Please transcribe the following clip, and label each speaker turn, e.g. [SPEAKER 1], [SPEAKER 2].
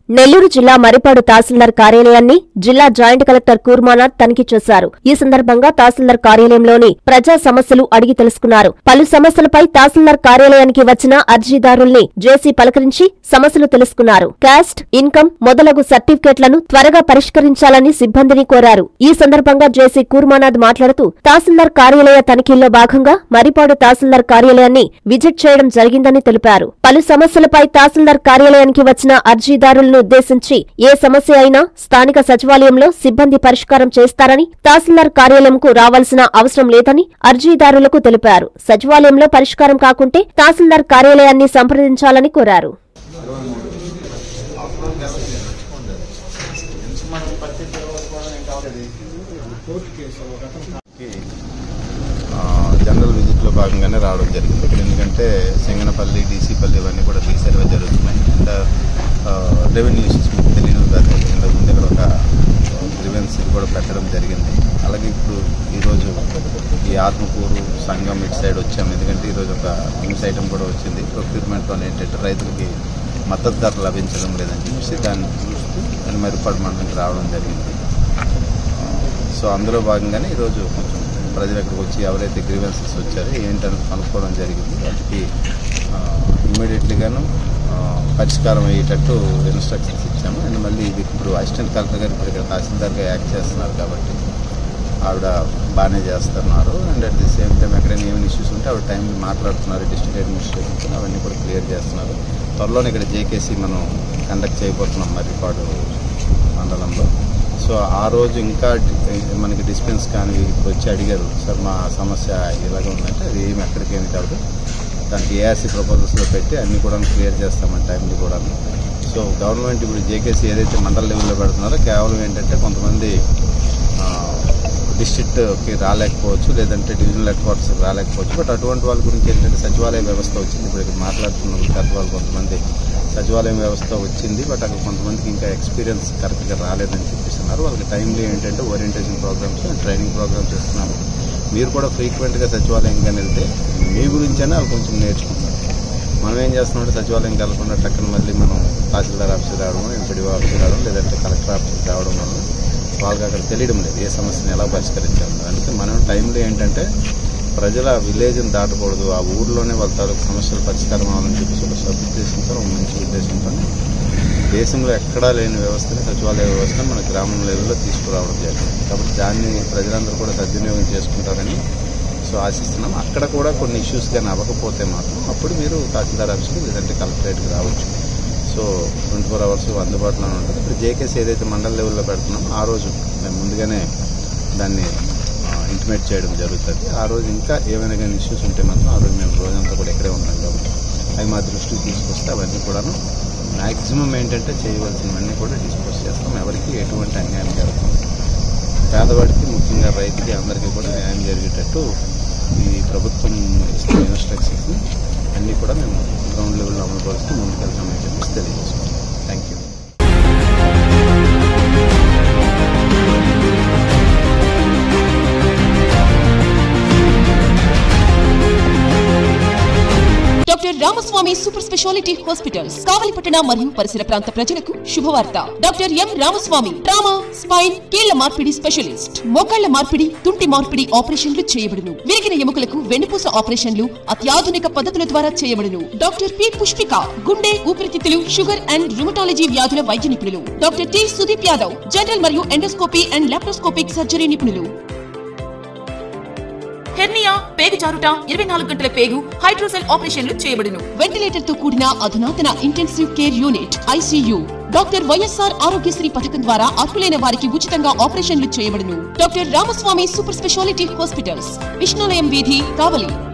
[SPEAKER 1] నెల్లూరు జిల్లా మరిపాడు తహసీల్దార్ కార్యాలయాన్ని జిల్లా జాయింట్ కలెక్టర్ కూర్మానాథ్ తనిఖీ చేశారు ఈ సందర్భంగా తహసీల్దార్ కార్యాలయంలోని ప్రజా సమస్యలు అడిగి తెలుసుకున్నారు పలు సమస్యలపై తహసీల్దార్ కార్యాలయానికి వచ్చిన అర్జీదారుల్ని జేసీ పలకరించి సమస్యలు తెలుసుకున్నారు క్యాస్ట్ ఇన్కమ్ మొదలగు సర్టిఫికేట్లను త్వరగా పరిష్కరించాలని సిబ్బందిని కోరారు ఈ సందర్భంగా జేసీ కూర్మానాథ్ మాట్లాడుతూ తహసీల్దార్ కార్యాలయ తనిఖీల్లో భాగంగా మరిపాడు తహసీల్దార్ కార్యాలయాన్ని విజిట్ చేయడం జరిగిందని తెలిపారు పలు సమస్యలపై తహసీల్దార్ కార్యాలయానికి వచ్చిన అర్జీదారులను ఉద్దేశించి ఏ సమస్య అయినా స్థానిక సచివాలయంలో సిబ్బంది పరిష్కారం చేస్తారని తహసీల్దార్ కార్యాలయంకు రావాల్సిన అవసరం లేదని అర్జీదారులకు తెలిపారు సచివాలయంలో పరిష్కారం కాకుంటే తహసీల్దార్ కార్యాలయాన్ని సంప్రదించాలని కోరారు
[SPEAKER 2] కి, ఆ, జనరల్ విజిట్లో భాగంగానే రావడం జరిగింది ఇక్కడ ఎందుకంటే సింగనపల్లి డీసీపల్లి ఇవన్నీ కూడా రీసర్వే జరుగుతున్నాయి అండ్ ఆ, రెవెన్యూ ఇష్యూస్ మీకు తెలియదు కాదు ఇంతకు ముందు ఇక్కడ ఒక గ్రివెన్స్ కూడా పెట్టడం జరిగింది అలాగే ఇప్పుడు ఈరోజు ఈ ఆత్మకూరు సంఘం ఇటు సైడ్ వచ్చాము ఎందుకంటే ఈరోజు ఒక న్యూస్ ఐటమ్ కూడా వచ్చింది ప్రొక్యూర్మెంట్లో ఏంటంటే రైతులకి మద్దతు ధర లభించడం లేదని చెప్పేసి దాన్ని చూస్తూ నేను మరిపాడు మండలికి రావడం జరిగింది సో అందులో భాగంగానే ఈరోజు కొంచెం ప్రజలు ఇక్కడికి వచ్చి ఎవరైతే గ్రీవెన్సెస్ వచ్చారో ఏంటని కనుక్కోవడం జరిగింది వాటికి ఇమీడియట్లీగాను పరిష్కారం అయ్యేటట్టు ఇన్స్ట్రక్షన్స్ ఇచ్చాము అండ్ మళ్ళీ ఇది ఇప్పుడు అసిస్టెంట్ కలెక్టర్ గారు ఇప్పుడు ఇక్కడ తహసీల్దార్గా యాక్ట్ చేస్తున్నారు కాబట్టి ఆవిడ బాగానే చేస్తున్నారు and at the same time ఎక్కడైనా ఏమైనా ఇష్యూస్ ఉంటే ఆవిడ టైం మాట్లాడుతున్నారు డిస్ట్రిక్ట్ అడ్మినిస్ట్రేషన్ అవన్నీ కూడా క్లియర్ చేస్తున్నారు త్వరలోనే ఇక్కడ జేకేసీ మనం కండక్ట్ చేయబోతున్నాం మర్రిపాడు మండలంలో సో ఆ రోజు ఇంకా డి- మనకి డిస్పెన్స్ కానీ ఇప్పుడు వచ్చి అడిగారు సార్ మా సమస్య ఇలాగ ఉందంటే అది ఏమి ఎక్కడికి ఏమి కాదు దానికి ఏఆర్సీ ప్రపోజల్స్లో పెట్టి అన్నీ కూడా క్లియర్ చేస్తామని టైంని కూడా సో గవర్నమెంట్ ఇప్పుడు జేకేసీ ఏదైతే మండల లెవెల్లో పెడుతున్నారో కేవలం ఏంటంటే కొంతమంది డిస్ట్రిక్ట్కి రాలేకపోవచ్చు లేదంటే డివిజనల్ హెడ్ క్వార్టర్స్కి రాలేకపోవచ్చు బట్ అటువంటి వాళ్ళ గురించి ఏంటంటే సచివాలయ వ్యవస్థ వచ్చింది ఇప్పుడు ఇక్కడ మాట్లాడుతున్న పెద్ద వాళ్ళు కొంతమంది సచివాలయం వ్యవస్థ వచ్చింది బట్ అక్కడ కొంతమందికి ఇంకా ఎక్స్పీరియన్స్ కరెక్ట్గా రాలేదని చెప్పిస్తున్నారు వాళ్ళకి టైంలీ ఏంటంటే ఓరియంటేషన్ ప్రోగ్రామ్స్ ట్రైనింగ్ ప్రోగ్రామ్స్ ఇస్తున్నాము మీరు కూడా ఫ్రీక్వెంట్గా సచివాలయంగా వెళ్తే మీ గురించైనా వాళ్ళు కొంచెం నేర్చుకుంటారు మనం ఏం చేస్తున్నామంటే సచివాలయం కలగకుండా టక్కన మళ్ళీ మనం తహసీల్దార్ ఆఫీస్కి రావడం ఎంపీడీఓ ఆఫీస్కి రావడం లేదంటే కలెక్టర్ ఆఫీస్కి రావడం వల్ల వాళ్ళకి అక్కడ తెలియడం లేదు ఏ సమస్యను ఎలా పరిష్కరించాలి అందుకే మనం టైంలో ఏంటంటే ప్రజల విలేజ్ని దాటకూడదు ఆ ఊర్లోనే వాళ్ళ తాలూకు సమస్యలు పరిష్కారం అవ్వాలని చెప్పేసి ఒక సదుద్దేశంతో ఒక మంచి ఉద్దేశంతో దేశంలో ఎక్కడా లేని వ్యవస్థని సచివాలయ వ్యవస్థను మన గ్రామం లెవెల్లో తీసుకురావడం జరిగింది కాబట్టి దాన్ని ప్రజలందరూ కూడా సద్వినియోగం చేసుకుంటారని సో ఆశిస్తున్నాం అక్కడ కూడా కొన్ని ఇష్యూస్ కానీ అవ్వకపోతే మాత్రం అప్పుడు మీరు తహసీల్దార్ ఆఫీస్కి లేదంటే కలెక్టరేట్కి రావచ్చు సో ట్వంటీ ఫోర్ అవర్స్ అందుబాటులోనే ఉంటుంది ఇప్పుడు జేకేసీ ఏదైతే మండల లెవెల్లో పెడుతున్నామో ఆ రోజు మేము ముందుగానే దాన్ని ఇంటిమేట్ చేయడం జరుగుతుంది ఆ రోజు ఇంకా ఏమైనా కానీ ఇష్యూస్ ఉంటే మాత్రం ఆ రోజు మేము రోజంతా కూడా ఇక్కడే ఉంటాం కాబట్టి అవి మా దృష్టికి తీసుకొస్తే అవన్నీ కూడాను మ్యాక్సిమం ఏంటంటే చేయవలసినవన్నీ కూడా డిస్పోజ్ చేస్తాం ఎవరికి ఎటువంటి అన్యాయం జరుగుతుంది పేదవాడికి ముఖ్యంగా రైతుకి అందరికీ కూడా న్యాయం జరిగేటట్టు ఈ ప్రభుత్వం ఇస్తున్న ఇన్స్ట్రక్షన్స్ అన్నీ కూడా మేము గ్రౌండ్ లెవెల్లో అమలు పరుస్తూ ముందుకెళ్తామని చెప్పేసి తెలియజేసుకుంటాం thank you
[SPEAKER 3] doctor Ramaswamy super speciality hospitals కావలిపట్టణ మరియు పరిసర ప్రాంత ప్రజలకు శుభవార్త doctor M Ramaswamy trauma spine కీళ్ల మార్పిడి స్పెషలిస్ట్ మోకాళ్ల మార్పిడి తుంటి మార్పిడి ఆపరేషన్లు చేయబడును విరిగిన ఎముకలకు వెన్నుపూస ఆపరేషన్లు అత్యాధునిక పద్ధతుల ద్వారా చేయబడును డాక్టర్ పి పుష్పిక గుండె ఊపిరితిత్తులు షుగర్ అండ్ రుమటాలజీ వ్యాధుల వైద్య నిపుణులు doctor T Sudeep Yadav general మరియు ఎండోస్కోపీ అండ్ లాప్రోస్కోపిక్ సర్జరీ నిపుణులు హెర్నియా పేగు జారుట ఇరవై నాలుగు గంటల పేగు హైడ్రోసెల్ ఆపరేషన్లు చేయబడును వెంటిలేటర్ తో కూడిన అధునాతన intensive care unit ICU doctor YSR Aarogyasri పథకం ద్వారా అర్హులైన వారికి ఉచితంగా ఆపరేషన్లు చేయబడును doctor Ramaswamy super speciality hospitals Vishnulayam వీధి కావలి